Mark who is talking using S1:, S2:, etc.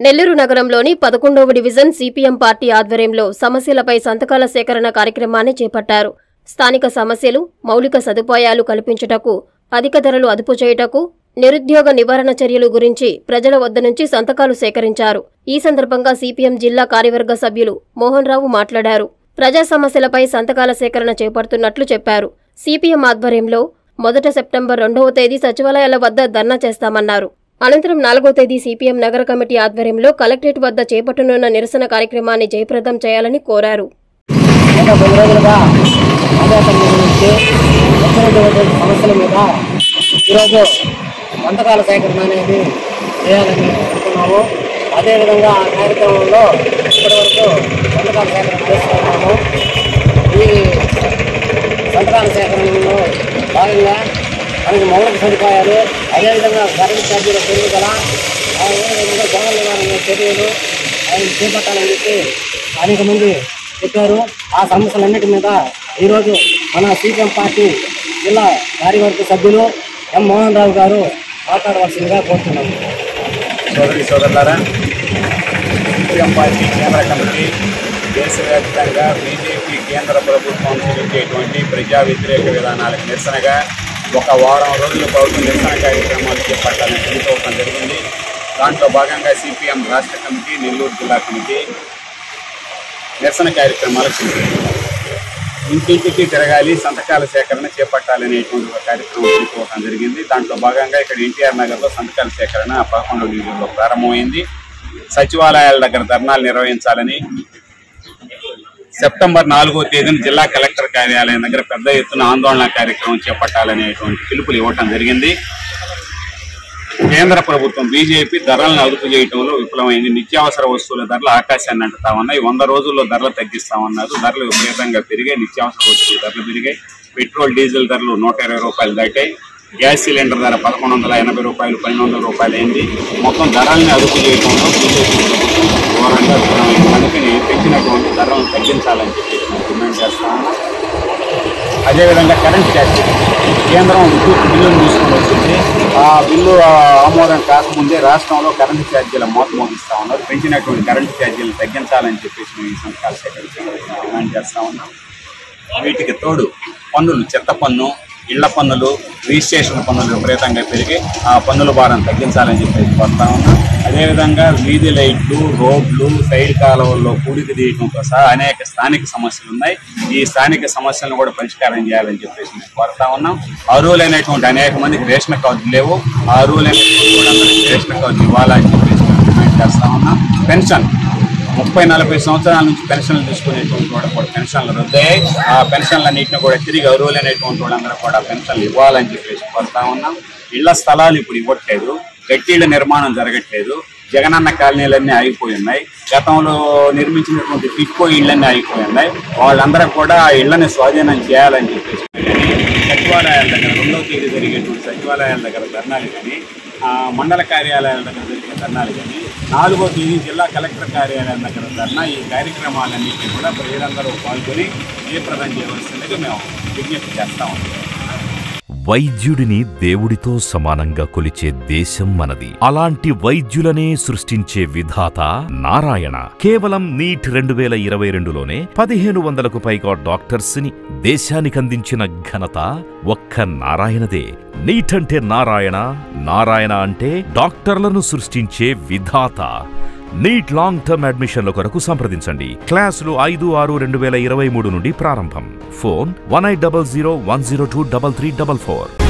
S1: నెల్లూరు నగరంలోని పదకొండవ division CPM party ఆధ్వర్యంలో సమస్యలపై సంతకాల సేకరణ కార్యక్రమాన్ని చేపట్టారు స్థానిక సమస్యలు మౌలిక సదుపాయాలు కల్పించుటకు అధిక ధరలు అదుపు చేయుటకు నిరుద్యోగ నివారణ చర్యలు గురించి ప్రజల వద్ద నుంచి సంతకాలు సేకరించారు ఈ సందర్భంగా సిపిఎం జిల్లా కార్యవర్గ సభ్యులు మోహన్ రావు మాట్లాడారు ప్రజా సమస్యలపై సంతకాల సేకరణ చేపడుతున్నట్లు చెప్పారు సిపిఎం ఆధ్వర్యంలో మొదట సెప్టెంబర్ రెండవ తేదీ సచివాలయాల వద్ద ధర్నా చేస్తామన్నారు అనంతరం నాలుగో తేదీ సిపిఎం నగర కమిటీ ఆధ్వర్యంలో కలెక్టరేట్ వద్ద చేపట్టనున్న నిరసన కార్యక్రమాన్ని జయప్రదం చేయాలని కోరారు
S2: గత కొన్ని రోజులుగా ఆదాయం గురించి వచ్చినటువంటి సమస్యల మీద ఈరోజు వంటకాల సేకరణ అనేది చేయాలని అనుకున్నాము అదేవిధంగా ఆ కార్యక్రమంలో ఇప్పటివరకు వంటకాల సేకరణ చేస్తున్నాము ఈ వంటకాల సేకరణలో భాగంగా మనకి మౌలిక సదుపాయాలు అదేవిధంగా కరెంట్ ఛార్జీల పెరుగుదల అదేవిధంగా దొంగ నివారణ చర్యలు ఆయన చేపట్టాలని చెప్పి అనేక మంది చెప్పారు ఆ సమస్యలన్నిటి మీద ఈరోజు మన సిపిఎం పార్టీ జిల్లా కార్యవర్గ సభ్యులు ఎం మోహన్ రావు గారు మాట్లాడవలసిందిగా కోరుతున్నాము
S3: సోదరి సోదరులారా సిపిఎం పార్టీ కేంద్ర కమిటీ దేశవ్యాప్తంగా బీజేపీ కేంద్ర ప్రభుత్వం చూపించేటువంటి ప్రజా వ్యతిరేక విధానాలకు నిరసనగా ఒక వారం రోజుల పాటు నిరసన కార్యక్రమాలు చేపట్టాలని పిలుపుకోవడం జరిగింది దాంట్లో భాగంగా సిపిఎం రాష్ట్ర కమిటీ నెల్లూరు జిల్లా కమిటీ నిరసన కార్యక్రమాలు చేసింది ఇంటింటికి తిరగాలి సంతకాల సేకరణ చేపట్టాలనేటువంటి ఒక కార్యక్రమం తీసుకోవడం జరిగింది దాంట్లో భాగంగా ఇక్కడ ఎన్టీఆర్ నగర్లో సంతకాల సేకరణ పదకొండవ డివిజన్లో ప్రారంభమైంది సచివాలయాల దగ్గర ధర్నాలు నిర్వహించాలని సెప్టెంబర్ నాలుగో తేదీన జిల్లా కలెక్టర్ కార్యాలయం దగ్గర పెద్ద ఎత్తున ఆందోళన కార్యక్రమం చేపట్టాలనేటువంటి పిలుపులు ఇవ్వటం జరిగింది కేంద్ర ప్రభుత్వం బీజేపీ ధరలను అదుపు చేయడంలో విఫలమైంది నిత్యావసర వస్తువుల ధరలు ఆకాశాన్ని అంటుతా ఉన్నాయి వంద రోజుల్లో ధరలు తగ్గిస్తామన్నారు ధరలు విపరీతంగా పెరిగాయి నిత్యావసర వస్తువుల ధరలు పెరిగాయి పెట్రోల్ డీజిల్ ధరలు నూట ఇరవై రూపాయలు దాటాయి గ్యాస్ సిలిండర్ ధర పదకొండు వందల ఎనభై రూపాయలు పన్నెండు వందల రూపాయలు అయింది మొత్తం ధరల్ని అదుపు చేయడంలో బీజేపీ ప్రభుత్వం ఘోరంగా విఫలమైంది అందుకని పెంచినటువంటి ధరలను తగ్గించాలని చెప్పేసి మేము డిమాండ్ చేస్తా ఉన్నాం అదేవిధంగా కరెంట్ ఛార్జ్ కేంద్రం విద్యుత్ బిల్లును తీసుకొని వచ్చింది ఆ బిల్లు ఆ, ఆమోదం కాకముందే రాష్ట్రంలో కరెంటు ఛార్జీల మోత మోగిస్తా ఉన్నారు పెంచినటువంటి కరెంటు ఛార్జీలు తగ్గించాలని చెప్పేసి మేము ఈ సంతకాలు సేకరించాలని డిమాండ్ చేస్తా ఉన్నాం వీటికి తోడు పన్నులు చెత్త పన్ను ఇళ్ల పన్నులు రిజిస్ట్రేషన్ పన్నులు విపరీతంగా పెరిగి ఆ పన్నుల భారం తగ్గించాలని చెప్పేసి కోరుతా ఉన్నాం అదేవిధంగా వీధి లైట్లు రోడ్లు సైడ్ కాలువల్లో పూడికి తీయడంతో సహా అనేక స్థానిక సమస్యలు ఉన్నాయి ఈ స్థానిక సమస్యలను కూడా పరిష్కారం చేయాలని చెప్పేసి మేము కోరుతా ఉన్నాం అర్హులైనటువంటి అనేక మందికి రేషన్ కార్డులు లేవు ఆ అర్హులైనటువంటి కూడా అందరికీ రేషన్ కార్డులు ఇవ్వాలని చెప్పేసి మేము డిమాండ్ చేస్తా ఉన్నాం పెన్షన్ ముప్పై నలభై సంవత్సరాల నుంచి పెన్షన్లు తీసుకునేటువంటి వాడు కూడా పెన్షన్లు రద్దయ్యాయి ఆ పెన్షన్లన్నింటిని కూడా తిరిగి అరువులైనటువంటి వాళ్ళందరూ కూడా పెన్షన్లు ఇవ్వాలని చెప్పేసి కోరుతా ఉన్నాం ఇళ్ల స్థలాలు ఇప్పుడు ఇవ్వట్లేదు గట్టిళ్ళ నిర్మాణం జరగట్లేదు జగనన్న కాలనీలన్నీ ఆగిపోయి ఉన్నాయి గతంలో నిర్మించినటువంటి టిక్కో ఇళ్ళన్నీ ఆగిపోయి ఉన్నాయి వాళ్ళందరూ కూడా ఆ ఇళ్లని స్వాధీనం చేయాలని చెప్పేసి సచివాలయాల దగ్గర రెండవ తేదీ జరిగేటువంటి సచివాలయాల దగ్గర ధర్నాలు కానీ ఆ, మండల కార్యాలయాల దగ్గర జరిగే ధర్నాలు కానీ నాలుగో తేదీ జిల్లా కలెక్టర్ కార్యాలయం దగ్గర ధర్నా ఈ కార్యక్రమాలన్నింటినీ కూడా ప్రజలందరూ పాల్గొని జయప్రదం చేయవలసిందిగా మేము విజ్ఞప్తి చేస్తా ఉన్నాం
S4: వైద్యుడిని దేవుడితో సమానంగా కొలిచే దేశం మనది అలాంటి వైద్యులనే సృష్టించే విధాత నారాయణ కేవలం నీట్ రెండు వేల ఇరవై రెండులోనే పదిహేను వందలకు పైగా డాక్టర్స్ ని దేశానికందించిన ఘనత ఒక్క నారాయణదే నీట్ అంటే నారాయణ నారాయణ అంటే డాక్టర్లను సృష్టించే విధాత నీట్ లాంగ్ టర్మ్ అడ్మిషన్ల కొరకు సంప్రదించండి క్లాసులు ఐదు ఆరు రెండు వేల ఇరవై మూడు నుండి ప్రారంభం phone one eight double zero one zero two double three double four